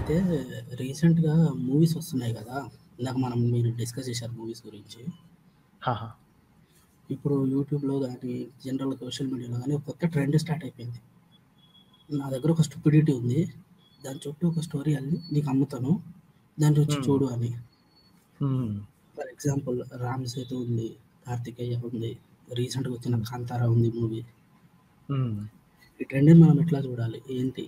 అయితే రీసెంట్‌గా మూవీస్ వస్తున్నాయి గదా! ఇందాక మనం మీరు డిస్కస్ చేశారు మూవీస్ గురించి. ఆహా! ఇప్పుడు యూట్యూబ్‌లో గానీ, జనరల్‌గా సోషల్ మీడియాలో గానీ, ఒక కొత్త ట్రెండ్ స్టార్ట్ అయిపోయింది. నా దగ్గర ఒక స్టూపిడిటీ ఉంది. దాని చుట్టూ ఒక స్టోరీ అల్లి నీకు అమ్ముతాను. దాన్ని వచ్చి హ్మ్. చూడు అని. హ్మ్. ఫర్ ఎగ్జాంపుల్ 'రామ్ సేతు' ఉంది. 'కార్తికేయ' ఉంది. రీసెంట్‌గా వచ్చిన హ్మ్. 'కాంతార' ఉంది మూవీ. హ్మ్. ఈ ట్రెండ్‌ని మనం ఎట్లా చూడాలి? ఏంటి?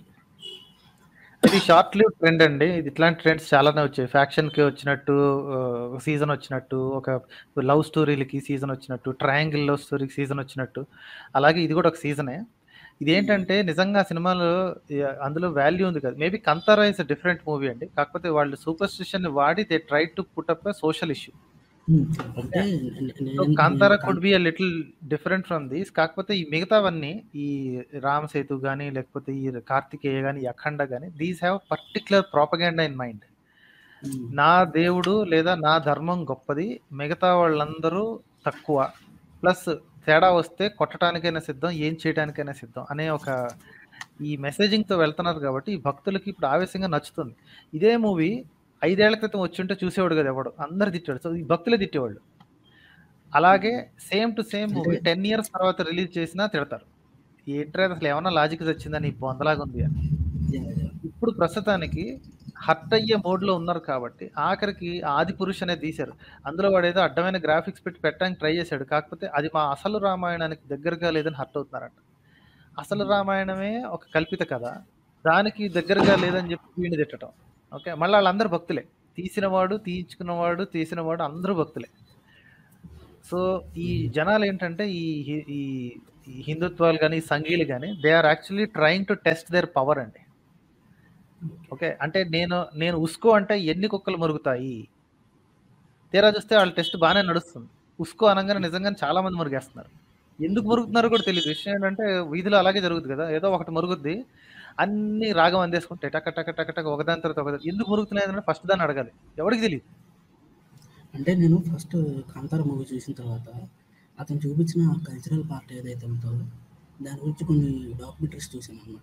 ఇది షార్ట్ లివ్డ్ ట్రెండ్ అండి. ఇది ఇట్లాంటి ట్రెండ్స్ చాలానే వచ్చాయి. ఫ్యాక్షన్‌కి వచ్చినట్టు ఆహ్, ఒక సీజన్ వచ్చినట్టు, ఒక లవ్ స్టోరీలకి సీజన్ వచ్చినట్టు, ట్రయాంగిల్ లవ్ స్టోరీకి సీజన్ వచ్చినట్టు. అలాగే ఇది కూడా ఒక సీజనే. హ్మ్. ఇదేంటంటే నిజంగా సినిమాలో యాహ్, అందులో వాల్యూ ఉంది కదా! Maybe 'Kantara' is a different movie అండి. కాకపోతే వాళ్ళు సూపర్‌స్టిషన్‌ని వాడి they try to put up a social issue. Hmm. Okay. అంటే నే సో, నేను 'కాంతార' నేను could can be a little different from this. కాకపోతే ఈ మిగతావన్నీ ఈ 'రామ్ సేతు' గాని, లేకపోతే ఈ 'కార్తికేయ' గాని, ఈ 'అఖండ' గాని these have particular propaganda in mind. Hmm. నా దేవుడు లేదా నా ధర్మం గొప్పది. మిగతా వాళ్ళందరూ తక్కువ. ప్లస్ తేడా వస్తే కొట్టటానికైనా సిద్ధం, ఏం చేయటానికైనా సిద్ధం అనే ఒక ఈ మెసేజింగ్‌తో వెళ్తున్నారు కాబట్టి, ఈ భక్తులకి ఇప్పుడు ఆవేశంగా నచ్చుతుంది. ఇదే మూవీ 5 ఏళ్ల క్రితం వచ్చుంటే చూసేవాడు కాదు ఎవడు. అందరూ తిట్టాడు. సో, ఈ భక్తులే తిట్టేవాళ్ళు. అలాగే హ్మ్. సేమ్ టు సేమ్ అంటే మూవీ 10 ఇయర్స్ తర్వాత రిలీజ్ చేసినా తిడతారు. ఏంట్రా అసలు ఏమన్నా లాజిక్ సచ్చిందా నీ బొందలాగుంది అని. యాహ్! యాహ్! ఇప్పుడు ప్రస్తుతానికి హర్ట్ అయ్యే మోడ్‌లో ఉన్నారు కాబట్టి, ఆఖరికి 'ఆదిపురుష్' అనేది తీశారు. అందులో వాడేదో అడ్డమైన గ్రాఫిక్స్ పెట్టి పెట్టడానికి ట్రై చేశాడు. కాకపోతే అది మా అసలు రామాయణానికి దగ్గరగా లేదని హర్ట్ అవుతున్నారంట. అసలు హ్మ్. రామాయణమే ఒక కల్పిత కథ. దానికి దగ్గరగా లేదని చెప్పి వీడిని తిట్టటం. ఓకే. మళ్ళీ ఆళ్ళందరూ భక్తులే. తీసినవాడు, తీయించుకున్నవాడు, తీసినవాడు అందరూ భక్తులే. సో, ఈ హ్మ్. జనాలేంటంటే ఈ హి ఈ ఈ హిందుత్వాలు గాని, ఈ సంఘీయులు గాని they are actually trying to test their power అండి. ఓకే. ఓకే. అంటే నేను నేను ఉస్కో అంటే ఎన్ని కుక్కలు మురుగుతాయి? తీరా చూస్తే ఆళ్ళ టెస్ట్ బానే నడుస్తుంది. ఉస్కో అనంగానే నిజంగానే చాలా మంది మురిగేస్తున్నారు. ఎందుకు మురుగుతున్నారో కూడా తెలీదు. విషయం ఏంటంటే వీధిలో అలాగే జరుగుద్ది కదా! ఏదో ఒకటి మురుగుద్ది. అన్నీ రాగం అందేసుకుంటాయి. టక టక టక టక ఒకదాని తర్వాత ఒకదాని ఎందుకు మురుగుతున్నాయని ఫస్ట్ దాన్ని అడగాలి. ఎవడికి తెలీదు. అంటే నేను ఫస్ట్ 'కాంతార' మూవీ చూసిన తర్వాత, అతను చూపించిన కల్చరల్ పార్ట్ ఏదైతే ఉందో, దాని గురించి కొన్ని డాక్యుమెంటరీస్ చూసాననమాట.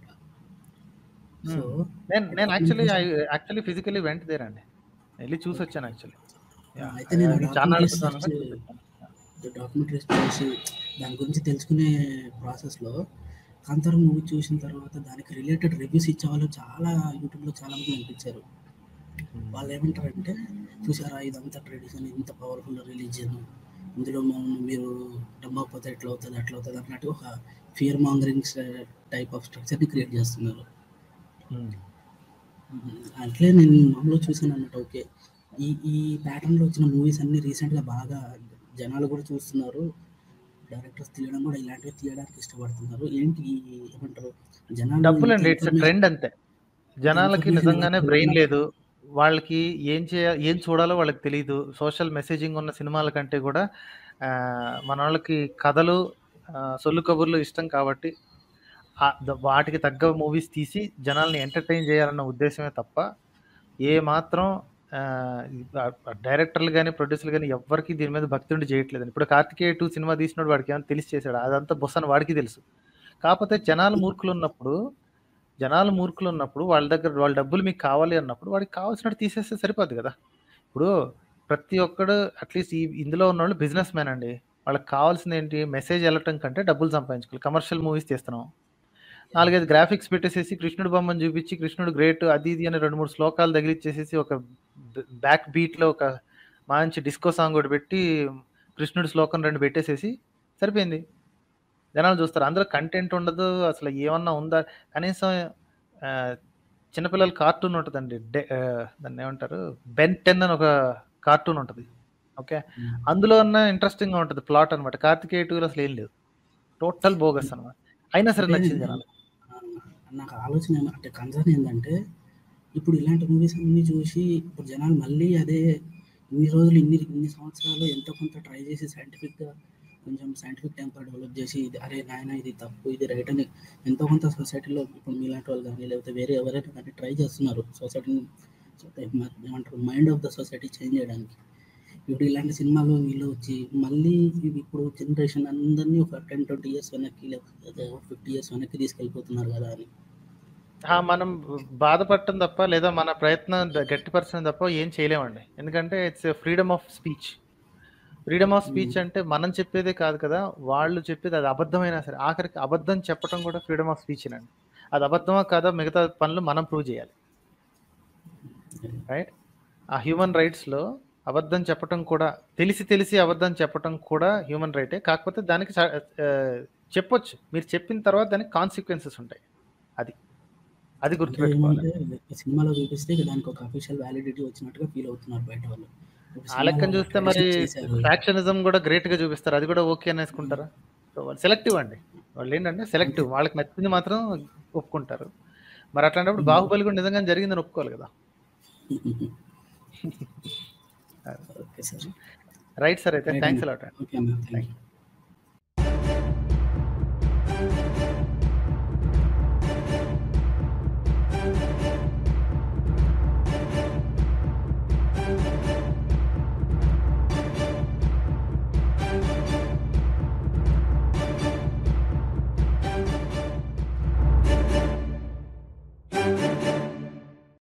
సో, హ్మ్. నేను ఆ నేను actually I documentaries actually physically went there అండి. ఎళ్లి ఓకే. చూసొచ్చాను యాక్చువల్లీ. ఆ! యాహ్! అయితే నేను ఆ అది చాన్నాళ్ళ డాక్యుమెంటరీస్ క్రితం చే చూసొచ్చాను. యాహ్! డాక్యుమెంటరీస్ చూసి దాని గురించి తెలుసుకునే ప్రాసెస్‌లో 'కాంతార' మూవీ చూసిన తర్వాత దానికి రిలేటెడ్ రివ్యూస్ ఇచ్చేవాళ్ళు చాలా యూట్యూబ్‌లో చాలామంది కనిపించారు. హ్మ్. వాళ్ళేమంటారంటే, "చూసారా ఇదంతా ట్రెడిషన్, ఇంత పవర్‌ఫుల్ రిలీజియన్. ఇందులో మనం మీరు నమ్మకపోతే ఎట్లా అవుతది, అట్లా అవుతది" అన్నట్టు ఒక ఫియర్ మాంగరింగ్ స్ట టైప్ ఆఫ్ స్ట్రక్చర్‌ని క్రియేట్ చేస్తున్నారు. హ్మ్. హ్మ్. అట్లే నేను మామూలుగా చూసానన్నమాట. ఓకే. ఈ ఈ ప్యాటర్న్‌లో వచ్చిన మూవీస్ అన్నీ రీసెంట్‌గా బాగా జనాలు కూడా చూస్తున్నారు. డైరెక్టర్స్ తీయడం కూడా ఇలాంటివి తీయడానికి ఇష్టపడుతున్నారు. ఏంటి ఈ ఏమంటారు జనాలు ఇంత డబ్బులండి. ఇట్స్ ఎ ఇన్ఫర్మేషన్ ట్రెండ్ అంతే. ఇంత జనాలకి ఇన్ఫర్మేషన్ నిజంగానే ఎవరికి బ్రెయిన్ తెలియనప్పుడు లేదు. వాళ్ళకి ఏం చేయ ఏం చూడాలో వాళ్ళకి తెలీదు. సోషల్ మెసేజింగ్ ఉన్న సినిమాల కంటే కూడా ఆహ్, మనోళ్ళకి కథలు ఆహ్, సొల్లు కబుర్లు ఇష్టం కాబట్టి ఆహ్, ద వాటికి తగ్గ మూవీస్ తీసి జనాల్ని ఎంటర్‌టైన్ చేయాలన్న ఉద్దేశ్యమే తప్ప, ఏ మాత్రం ఆహ్, ఆహ్, డైరెక్టర్లు గాని, ప్రొడ్యూసర్లు గాని ఎవ్వరికీ దీని మీద భక్తి ఉండి చేయట్లేదండి. ఇప్పుడు 'కార్తికేయ 2' సినిమా తీసినోడు వాడికేమన్నా తెలిసి చేసాడా? అదంతా బుస్స అని వాడికి తెలుసు. కాపోతే జనాలు మూర్ఖులున్నప్పుడు జనాలు మూర్ఖులున్నప్పుడు వాళ్ళ దగ్గర వాళ్ళ డబ్బులు మీకు కావాలి అన్నప్పుడు వాడికి కావాల్సినట్టు తీసేస్తే సరిపోద్ది కదా! ఇప్పుడు ప్రతి ఒక్కడు అట్‌లీస్ట్ ఈ ఇందులో ఉన్నోళ్ళు బిజినెస్ మ్యాన్ అండి. వాళ్ళకి కావాల్సిందేంటి మెసేజ్ ఎళ్ళటం కంటే డబ్బులు సంపాదించుకోవాలి. కమర్షియల్ మూవీస్ తీస్తున్నాం. 4, 5 గ్రాఫిక్స్ పెట్టేసేసి కృష్ణుడి బొమ్మను చూపించి కృష్ణుడు గ్రేట్ అది ఇది అని 2, 3 శ్లోకాలు తగిలిచ్చేసేసి ఒక బ్ బ్యాక్ బీట్‌లో ఒక మంచి డిస్కో సాంగ్ ఒకటి పెట్టి కృష్ణుడి శ్లోకం 2 పెట్టేసేసి సరిపోయింది. జనాలు చూస్తారు. అందులో కంటెంట్ ఉండదు. అసలు ఏమన్నా ఉందా? కనీసం ఆహ్, చిన్నపిల్లల కార్టూన్ ఉంటదండి. డె ఆహ్, దాన్నేమంటారు? 'బెన్ 10' అని ఒక కార్టూన్ ఉంటది. ఓకే. హ్మ్. అందులో అన్నా ఇంట్రెస్టింగ్‌గా ఉంటది ప్లాట్ అన్నమాట. 'కార్తికేయ 2'లో అసలు ఏం లేదు. టోటల్ బోగస్ అన్నమాట. అయినా సరే అంటే నచ్చింది జనాలకి. ఆహ్, నాకు ఆలోచన ఏమ అంటే కన్సర్న్ ఏందంటే, ఇప్పుడు ఇలాంటి మూవీస్ అన్నీ చూసి ఇప్పుడు జనాలు మళ్ళీ అదే ఇన్ని రోజులు ఇన్ని ఇన్ని సంవత్సరాలు ఎంతో కొంత ట్రై చేసి సైంటిఫిక్‌గా కొంచెం సైంటిఫిక్ టెంపర్ డెవలప్ చేసి ఇది అరే నాయనా ఇది తప్పు, ఇది రైట్ అని ఎంతో కొంత సొసైటీలో ఇప్పుడు మీలాంటి వాళ్ళు గానీ, లేకపోతే వేరే ఎవరైనా కానీ ట్రై చేస్తున్నారు. సొసైటీని ఏమంటారు mind of the society change చేయడానికి. ఇప్పుడు ఇలాంటి సినిమాలు వీళ్ళు వచ్చి మళ్ళీ ఇవి ఇప్పుడు జనరేషన్ అందరినీ ఒక 10, 20 ఇయర్స్ వెనక్కి లేకపోతే 50 ఇయర్స్ వెనక్కి తీసుకెళ్ళిపోతున్నారు కదా అని. ఆ! మనం బాధపడటం తప్ప లేదా మన ప్రయత్నం ద గట్టిపరచడం తప్ప ఏం చేయలేమండి. ఎందుకంటే it's a freedom of speech. Freedom of speech హ్మ్. అంటే మనం చెప్పేదే కాదు కదా! వాళ్ళు చెప్పేది అది అబద్ధమైనా సరే, ఆఖరికి అబద్ధం చెప్పటం కూడా ఫ్రీడమ్ ఆఫ్ స్పీచేనండి. అది అబద్ధమా కాదా మిగతా పనులు మనం ప్రూవ్ చేయాలి. రైట్? ఆ హ్యూమన్ రైట్స్‌లో అబద్ధం చెప్పటం కూడా తెలిసి తెలిసి అబద్ధం చెప్పటం కూడా హ్యూమన్ రైటే. కాకపోతే దానికి స ఆహ్, చెప్పొచ్చు. మీరు చెప్పిన తర్వాత దానికి కాన్సిక్వెన్సెస్ ఉంటాయి. అది. అది అంటే గుర్తుపెట్టుకోవాలి. ఏమంటే ఈ సినిమాలో చూపిస్తే ఇక దానికి ఒక అఫీషియల్ వాలిడిటీ వచ్చినట్టుగా ఫీల్ అవుతున్నారు బయట వాళ్ళు. ఇప్పుడు ఆ లెక్కన సినిమాలో చూస్తే ట్రేడ్ మరి షిప్ చేశారు. ఫ్యాక్షనిజం కూడా గ్రేట్‌గా చూపిస్తారు. అది కూడా ఓకే అనేసుకుంటారా? సో, వాళ్ళు సెలెక్టివ్ అండి. వాళ్ళేంటంటే అంతే. సెలెక్టివ్. వాళ్ళకి నచ్చింది మాత్రం ఒప్పుకుంటారు. మరి అట్లాంటప్పుడు హ్మ్. 'బాహుబలి' కూడా నిజంగానే జరిగిందని ఒప్పుకోవాలి కదా! అది. Okay sir. రైట్ సార్ అయితే. రైట్ థాంక్స్ అండి. ఎ లాట్ అండి. ఓకే అన్న. Thank thank you. యూ.